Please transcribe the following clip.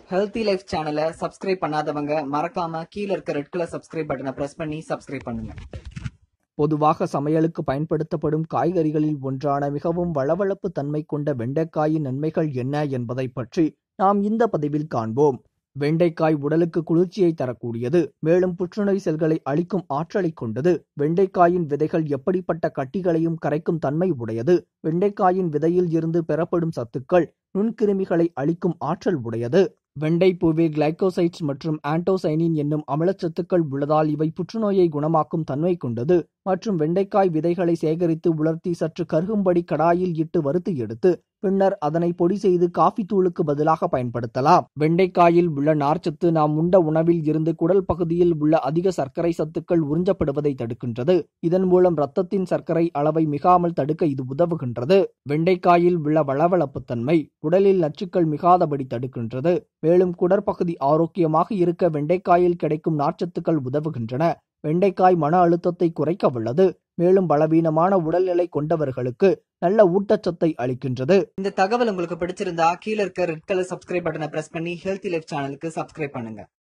healthy life சேனலை subscribe பண்ணாதவங்க மறக்காம கீழ இருக்க ரெட் கலர் சப்ஸ்கிரைப் பட்டனை பிரஸ் பண்ணி சப்ஸ்கிரைப் பண்ணுங்க பொதுவாக சமையலுக்கு பயன்படுத்தப்படும் காய்கறிகளில் ஒன்றான மிகவும் வளவளப்பு தன்மை கொண்ட வெண்டைக்காயின் நன்மைகள் என்ன என்பதை பற்றி நாம் இந்த பதிவில் காண்போம் வெண்டைக்காய் உடலுக்கு குளிர்ச்சியை தரக்கூடியது மேலும் புற்றுநோய் செல்களை அழிக்கும் ஆற்றலை கொண்டது வெண்டைக்காயின் விதைகள் எப்படிப்பட்ட கட்டிகளையும் கரைக்கும் தன்மை உடையது வெண்டைக்காயின் விதையில் இருந்து பெறப்படும் சத்துக்கள் நுண்கிருமிகளை அழிக்கும் ஆற்றல் உடையது வெண்டைப்பூவில் கிளைகோசைட்ஸ் மற்றும் ஆன்டோசைனின் என்னும் அமிலச்சத்துக்கள் உள்ளதால் இவை புற்றுநோயை குணமாக்கும் தன்மை கொண்டது மற்றும் வெண்டைக்காய் விதைகளை சேகரித்து உலர்த்தி சற்று கருகும்படி கடாயில் இட்டு வறுத்து எடுத்து பின்னர் அதனை பொடி செய்து காஃபி தூளுக்கு பதிலாக பயன்படுத்தலாம் வெண்டைக்காயில் உள்ள நார்ச்சத்து நாம் உண்ட உணவில் இருந்து குடல் பகுதியில் உள்ள அதிக சர்க்கரை சத்துக்கள் உறிஞ்சப்படுவதை தடுக்கின்றது இதன் மூலம் இரத்தத்தின் சர்க்கரை அளவை மிகாமல் தடுக்க இது உதவுகின்றது வெண்டைக்காயில் உள்ள வளவளப்புத்தன்மை உடலில் நச்சுக்கள் மிகாதபடி தடுக்கின்றது மேலும் குடற்பகுதி ஆரோக்கியமாக இருக்க வெண்டைக்காயில் கிடைக்கும் நார்ச்சத்துக்கள் உதவுகின்றன வெண்டைக்காய் மன அழுத்தத்தை குறைக்க வல்லது மேலும் பலவீனமான உடல்நிலை கொண்டவர்களுக்கு நல்ல ஊட்டச்சத்தை அளிக்கின்றது இந்த தகவல் உங்களுக்கு பிடிச்சிருந்தா கீழ இருக்க ரெட் கலர் சப்ஸ்கிரைப் பட்டனை பிரஸ் பண்ணி ஹெல்த்தி லைஃப் சேனலுக்கு சப்ஸ்கிரைப் பண்ணுங்க